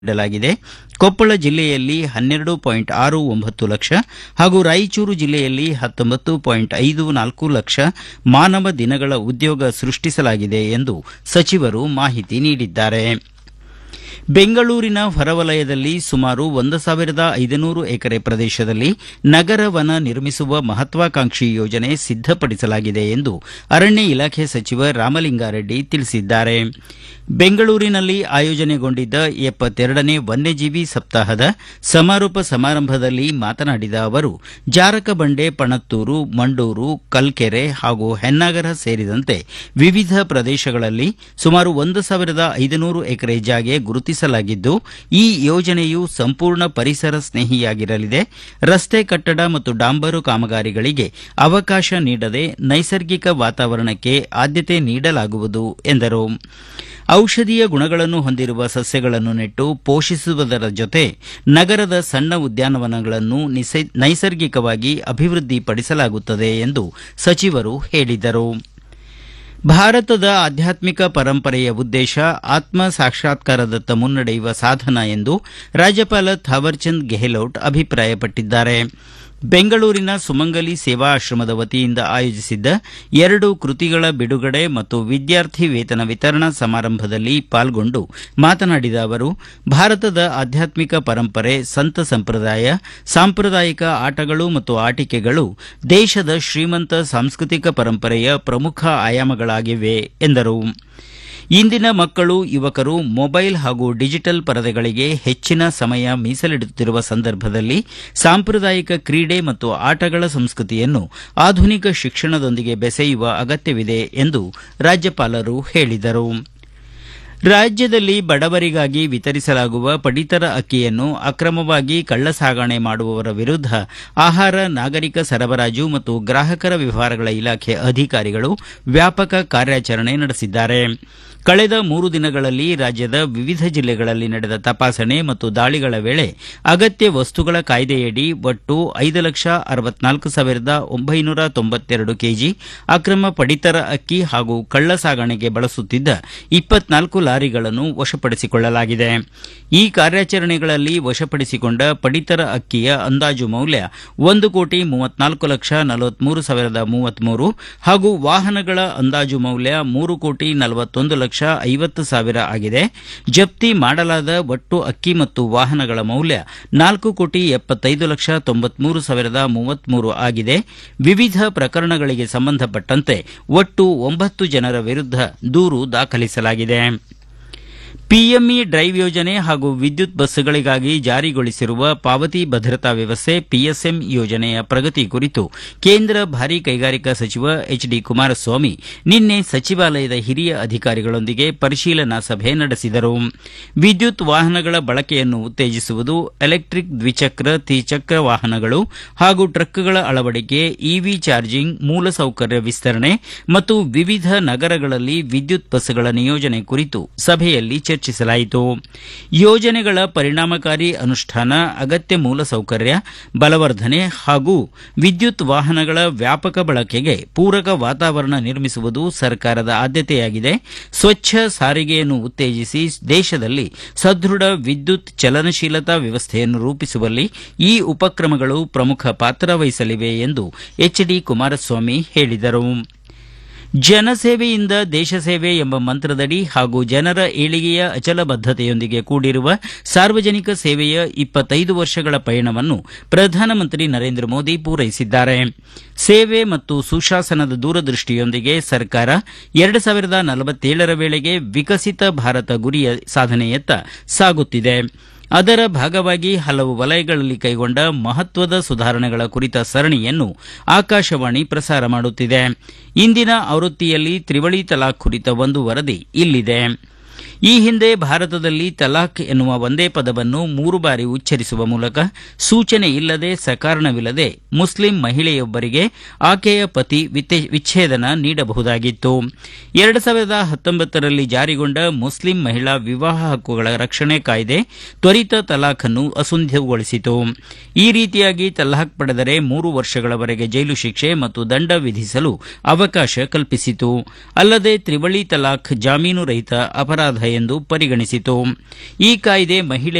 ನೀಡಲಾಗಿದೆ ಕೊಪ್ಪಳ ಜಿಲ್ಲೆಯಲ್ಲಿ ಹನ್ನೆರಡು ಪಾಯಿಂಟ್ ಆರು ಒಂಬತ್ತು ಲಕ್ಷ ಹಾಗೂ ರಾಯಚೂರು ಜಿಲ್ಲೆಯಲ್ಲಿ ಹತ್ತೊಂಬತ್ತು ಪಾಯಿಂಟ್ ಐದು ನಾಲ್ಕು ಲಕ್ಷ ಮಾನವ ದಿನಗಳ ಉದ್ಯೋಗ ಸೃಷ್ಟಿಸಲಾಗಿದೆ ಎಂದು ಸಚಿವರು ಮಾಹಿತಿ ನೀಡಿದ್ದಾರೆ ಬೆಂಗಳೂರಿನ ಹೊರವಲಯದಲ್ಲಿ ಸುಮಾರು ಒಂದು ಸಾವಿರದ ಐದುನೂರು ಎಕರೆ ಪ್ರದೇಶದಲ್ಲಿ ನಗರ ವನ ನಿರ್ಮಿಸುವ ಮಹತ್ವಾಕಾಂಕ್ಷಿ ಯೋಜನೆ ಸಿದ್ದಪಡಿಸಲಾಗಿದೆ ಎಂದು ಅರಣ್ಯ ಇಲಾಖೆ ಸಚಿವ ರಾಮಲಿಂಗಾರೆಡ್ಡಿ ತಿಳಿಸಿದ್ದಾರೆ ಬೆಂಗಳೂರಿನಲ್ಲಿ ಆಯೋಜನೆಗೊಂಡಿದ್ದ ಎಪ್ಪತ್ತೆರಡನೇ ವನ್ಯಜೀವಿ ಸಪ್ತಾಹದ ಸಮಾರೋಪ ಸಮಾರಂಭದಲ್ಲಿ ಮಾತನಾಡಿದ ಅವರು ಜಾರಕಬಂಡೆ ಪಣತ್ತೂರು ಮಂಡೂರು ಕಲ್ಕೆರೆ ಹಾಗೂ ಹೆನ್ನಾಗರ ಸೇರಿದಂತೆ ವಿವಿಧ ಪ್ರದೇಶಗಳಲ್ಲಿ ಸುಮಾರು ಒಂದು ಸಾವಿರದ ಐದುನೂರು ಎಕರೆ ಜಾಗೆ ಗುರುತಿಸಲಾಗಿದ್ದು ಈ ಯೋಜನೆಯು ಸಂಪೂರ್ಣ ಪರಿಸರ ಸ್ನೇಹಿಯಾಗಿರಲಿದೆ ರಸ್ತೆ ಕಟ್ಟಡ ಮತ್ತು ಡಾಂಬರು ಕಾಮಗಾರಿಗಳಿಗೆ ಅವಕಾಶ ನೀಡದೆ ನೈಸರ್ಗಿಕ ವಾತಾವರಣಕ್ಕೆ ಆದ್ಯತೆ ನೀಡಲಾಗುವುದು ಎಂದರು ಔಷಧೀಯ ಗುಣಗಳನ್ನು ಹೊಂದಿರುವ ಸಸ್ಯಗಳನ್ನು ನೆಟ್ಟು ಪೋಷಿಸುವುದರ ಜೊತೆ ನಗರದ ಸಣ್ಣ ಉದ್ಯಾನವನಗಳನ್ನು ನೈಸರ್ಗಿಕವಾಗಿ ಅಭಿವೃದ್ಧಿಪಡಿಸಲಾಗುತ್ತದೆ ಎಂದು ಸಚಿವರು ಹೇಳಿದರು ಭಾರತದ ಆಧ್ಯಾತ್ಮಿಕ ಪರಂಪರೆಯ ಉದ್ದೇಶ ಆತ್ಮ ಸಾಕ್ಷಾತ್ಕಾರದತ್ತ ಮುನ್ನಡೆಯುವ ಸಾಧನ ಎಂದು ರಾಜ್ಯಪಾಲ ಥಾವರ್ಚಂದ್ ಗೆಹ್ಲೋಟ್ ಅಭಿಪ್ರಾಯಪಟ್ಟಿದ್ದಾರೆ ಬೆಂಗಳೂರಿನ ಸುಮಂಗಲಿ ಸೇವಾ ಆಶ್ರಮದ ವತಿಯಿಂದ ಆಯೋಜಿಸಿದ್ದ ಎರಡು ಕೃತಿಗಳ ಬಿಡುಗಡೆ ಮತ್ತು ವಿದ್ಯಾರ್ಥಿ ವೇತನ ವಿತರಣಾ ಸಮಾರಂಭದಲ್ಲಿ ಪಾಲ್ಗೊಂಡು ಮಾತನಾಡಿದ ಅವರು ಭಾರತದ ಆಧ್ಯಾತ್ಮಿಕ ಪರಂಪರೆ ಸಂತ ಸಂಪ್ರದಾಯ ಸಾಂಪ್ರದಾಯಿಕ ಆಟಗಳು ಮತ್ತು ಆಟಿಕೆಗಳು ದೇಶದ ಶ್ರೀಮಂತ ಸಾಂಸ್ಕೃತಿಕ ಪರಂಪರೆಯ ಪ್ರಮುಖ ಆಯಾಮಗಳಾಗಿವೆ ಎಂದರು ಇಂದಿನ ಮಕ್ಕಳು ಯುವಕರು ಮೊಬೈಲ್ ಹಾಗೂ ಡಿಜಿಟಲ್ ಪರದೆಗಳಿಗೆ ಹೆಚ್ಚಿನ ಸಮಯ ಮೀಸಲಿಡುತ್ತಿರುವ ಸಂದರ್ಭದಲ್ಲಿ ಸಾಂಪ್ರದಾಯಿಕ ಕ್ರೀಡೆ ಮತ್ತು ಆಟಗಳ ಸಂಸ್ಕೃತಿಯನ್ನು ಆಧುನಿಕ ಶಿಕ್ಷಣದೊಂದಿಗೆ ಬೆಸೆಯುವ ಅಗತ್ಯವಿದೆ ಎಂದು ರಾಜ್ಯಪಾಲರು ಹೇಳಿದರು ರಾಜ್ಯದಲ್ಲಿ ಬಡವರಿಗಾಗಿ ವಿತರಿಸಲಾಗುವ ಪಡಿತರ ಅಕ್ಕಿಯನ್ನು ಅಕ್ರಮವಾಗಿ ಕಳ್ಳಸಾಗಣೆ ಮಾಡುವವರ ವಿರುದ್ಧ ಆಹಾರ ನಾಗರಿಕ ಸರಬರಾಜು ಮತ್ತು ಗ್ರಾಹಕರ ವ್ಯವಹಾರಗಳ ಇಲಾಖೆ ಅಧಿಕಾರಿಗಳು ವ್ಯಾಪಕ ಕಾರ್ಯಾಚರಣೆ ನಡೆಸಿದ್ದಾರೆ ಕಳೆದ ಮೂರು ದಿನಗಳಲ್ಲಿ ರಾಜ್ಯದ ವಿವಿಧ ಜಿಲ್ಲೆಗಳಲ್ಲಿ ನಡೆದ ತಪಾಸಣೆ ಮತ್ತು ದಾಳಿಗಳ ವೇಳೆ ಅಗತ್ಯ ವಸ್ತುಗಳ ಕಾಯ್ದೆಯಡಿ ಒಟ್ಟು ಐದು ಲಕ್ಷ ಅರವತ್ನಾಲ್ಕು ಸಾವಿರದ ಒಂಬೈನೂರ ತೊಂಬತ್ತೆರಡು ಕೆಜಿ ಅಕ್ರಮ ಪಡಿತರ ಅಕ್ಕಿ ಹಾಗೂ ಕಳ್ಳ ಸಾಗಣೆಗೆ ಬಳಸುತ್ತಿದ್ದ ಇಪ್ಪತ್ನಾಲ್ಕು ಲಾರಿಗಳನ್ನು ವಶಪಡಿಸಿಕೊಳ್ಳಲಾಗಿದೆ ಈ ಕಾರ್ಯಾಚರಣೆಗಳಲ್ಲಿ ವಶಪಡಿಸಿಕೊಂಡ ಪಡಿತರ ಅಕ್ಕಿಯ ಅಂದಾಜು ಮೌಲ್ಯ ಒಂದು ಕೋಟಿ ಮೂವತ್ನಾಲ್ಕು ಲಕ್ಷ ನಲವತ್ಮೂರು ಸಾವಿರದ ಮೂವತ್ಮೂರು ಹಾಗೂ ವಾಹನಗಳ ಅಂದಾಜು ಮೌಲ್ಯ ಮೂರು ಕೋಟಿ ನಲವತ್ತೊಂದು ಲಕ್ಷ ಐವತ್ತು ಸಾವಿರ ಆಗಿದೆ ಜಪ್ತಿ ಮಾಡಲಾದ ಒಟ್ಟು ಅಕ್ಕಿ ಮತ್ತು ವಾಹನಗಳ ಮೌಲ್ಯ ನಾಲ್ಕು ಕೋಟಿ ಎಪ್ಪತ್ತೈದು ಲಕ್ಷ ತೊಂಬತ್ಮೂರು ಸಾವಿರದ ಮೂವತ್ಮೂರು ಆಗಿದೆ ವಿವಿಧ ಪ್ರಕರಣಗಳಿಗೆ ಸಂಬಂಧಪಟ್ಟಂತೆ ಒಟ್ಟು ಒಂಬತ್ತು ಜನರ ವಿರುದ್ಧ ದೂರು ದಾಖಲಿಸಲಾಗಿದೆ ಪಿಎಂಇ ಡ್ರೈವ್ ಯೋಜನೆ ಹಾಗೂ ವಿದ್ಯುತ್ ಬಸ್ಗಳಿಗಾಗಿ ಜಾರಿಗೊಳಿಸಿರುವ ಪಾವತಿ ಭದ್ರತಾ ವ್ಯವಸ್ಥೆ ಪಿಎಸ್ಎಂ ಯೋಜನೆಯ ಪ್ರಗತಿ ಕುರಿತು ಕೇಂದ್ರ ಭಾರೀ ಕೈಗಾರಿಕಾ ಸಚಿವ ಎಚ್ ಡಿ ಕುಮಾರಸ್ವಾಮಿ ನಿನ್ನೆ ಸಚಿವಾಲಯದ ಹಿರಿಯ ಅಧಿಕಾರಿಗಳೊಂದಿಗೆ ಪರಿಶೀಲನಾ ಸಭೆ ನಡೆಸಿದರು ವಿದ್ಯುತ್ ವಾಹನಗಳ ಬಳಕೆಯನ್ನು ಉತ್ತೇಜಿಸುವುದು ಎಲೆಕ್ಟಿಕ್ ದ್ವಿಚಕ್ರ ತ್ರಿಚಕ್ರ ವಾಹನಗಳು ಹಾಗೂ ಟ್ರಕ್ಗಳ ಅಳವಡಿಕೆ ಇವಿ ಚಾರ್ಜಿಂಗ್ ಮೂಲಸೌಕರ್ಯ ವಿಸ್ತರಣೆ ಮತ್ತು ವಿವಿಧ ನಗರಗಳಲ್ಲಿ ವಿದ್ಯುತ್ ಬಸ್ಗಳ ನಿಯೋಜನೆ ಕುರಿತು ಸಭೆಯಲ್ಲಿ ಚರ್ಚಿಸಲಾಯಿತು ಯೋಜನೆಗಳ ಪರಿಣಾಮಕಾರಿ ಅನುಷ್ಠಾನ ಅಗತ್ಯ ಮೂಲಸೌಕರ್ಯ ಬಲವರ್ಧನೆ ಹಾಗೂ ವಿದ್ಯುತ್ ವಾಹನಗಳ ವ್ಯಾಪಕ ಬಳಕೆಗೆ ಪೂರಕ ವಾತಾವರಣ ನಿರ್ಮಿಸುವುದು ಸರ್ಕಾರದ ಆದ್ಯತೆಯಾಗಿದೆ ಸ್ವಚ್ಛ ಸಾರಿಗೆಯನ್ನು ಉತ್ತೇಜಿಸಿ ದೇಶದಲ್ಲಿ ಸದೃಢ ವಿದ್ಯುತ್ ಚಲನಶೀಲತಾ ವ್ಯವಸ್ಥೆಯನ್ನು ರೂಪಿಸುವಲ್ಲಿ ಈ ಉಪಕ್ರಮಗಳು ಪ್ರಮುಖ ಪಾತ್ರ ವಹಿಸಲಿವೆ ಎಂದು ಎಚ್ ಡಿ ಕುಮಾರಸ್ವಾಮಿ ಹೇಳಿದರು ಜನಸೇವೆಯಿಂದ ದೇಶ ಸೇವೆ ಎಂಬ ಮಂತ್ರದಡಿ ಹಾಗೂ ಜನರ ಏಳಿಗೆಯ ಅಚಲ ಬದ್ಧತೆಯೊಂದಿಗೆ ಕೂಡಿರುವ ಸಾರ್ವಜನಿಕ ಸೇವೆಯ ಇಪ್ಪತ್ತೈದು ವರ್ಷಗಳ ಪಯಣವನ್ನು ಪ್ರಧಾನಮಂತ್ರಿ ನರೇಂದ್ರ ಮೋದಿ ಪೂರೈಸಿದ್ದಾರೆ ಸೇವೆ ಮತ್ತು ಸುಶಾಸನದ ದೂರದೃಷ್ಟಿಯೊಂದಿಗೆ ಸರ್ಕಾರ ಎರಡು ಸಾವಿರದ ನಲವತ್ತೇಳರ ವೇಳೆಗೆ ವಿಕಸಿತ ಭಾರತ ಗುರಿಯ ಸಾಧನೆಯತ್ತ ಸಾಗುತ್ತಿದೆ ಅದರ ಭಾಗವಾಗಿ ಹಲವು ವಲಯಗಳಲ್ಲಿ ಕೈಗೊಂಡ ಮಹತ್ವದ ಸುಧಾರಣೆಗಳ ಕುರಿತ ಸರಣಿಯನ್ನು ಆಕಾಶವಾಣಿ ಪ್ರಸಾರ ಮಾಡುತ್ತಿದೆ ಇಂದಿನ ಆವೃತ್ತಿಯಲ್ಲಿ ತ್ರಿವಳಿ ತಲಾಖ್ ಕುರಿತ ಒಂದು ವರದಿ ಇಲ್ಲಿದೆ ಈ ಹಿಂದೆ ಭಾರತದಲ್ಲಿ ತಲಾಖ್ ಎನ್ನುವ ಒಂದೇ ಪದವನ್ನು ಮೂರು ಬಾರಿ ಉಚ್ಚರಿಸುವ ಮೂಲಕ ಸೂಚನೆ ಇಲ್ಲದೆ ಸಕಾರಣವಿಲ್ಲದೆ ಮುಸ್ಲಿಂ ಮಹಿಳೆಯೊಬ್ಬರಿಗೆ ಆಕೆಯ ಪತಿ ವಿಚ್ಛೇದನ ನೀಡಬಹುದಾಗಿತ್ತು ಎರಡು ಸಾವಿರದ ಹತ್ತೊಂಬತ್ತರಲ್ಲಿ ಜಾರಿಗೊಂಡ ಮುಸ್ಲಿಂ ಮಹಿಳಾ ವಿವಾಹ ಹಕ್ಕುಗಳ ರಕ್ಷಣೆ ಕಾಯ್ದೆ ತ್ವರಿತ ತಲಾಖ್ ಅನ್ನು ಅಸುಂಧ್ಯಗೊಳಿಸಿತು ಈ ರೀತಿಯಾಗಿ ತಲಾಖ್ ಪಡೆದರೆ ಮೂರು ವರ್ಷಗಳವರೆಗೆ ಜೈಲು ಶಿಕ್ಷೆ ಮತ್ತು ದಂಡ ವಿಧಿಸಲು ಅವಕಾಶ ಕಲ್ಪಿಸಿತು ಅಲ್ಲದೆ ತ್ರಿವಳಿ ತಲಾಖ್ ಜಾಮೀನು ರಹಿತ ಅಪರಾಧ ಅಪರಾಧ ಎಂದು ಪರಿಗಣಿಸಿತು ಈ ಕಾಯ್ದೆ ಮಹಿಳೆ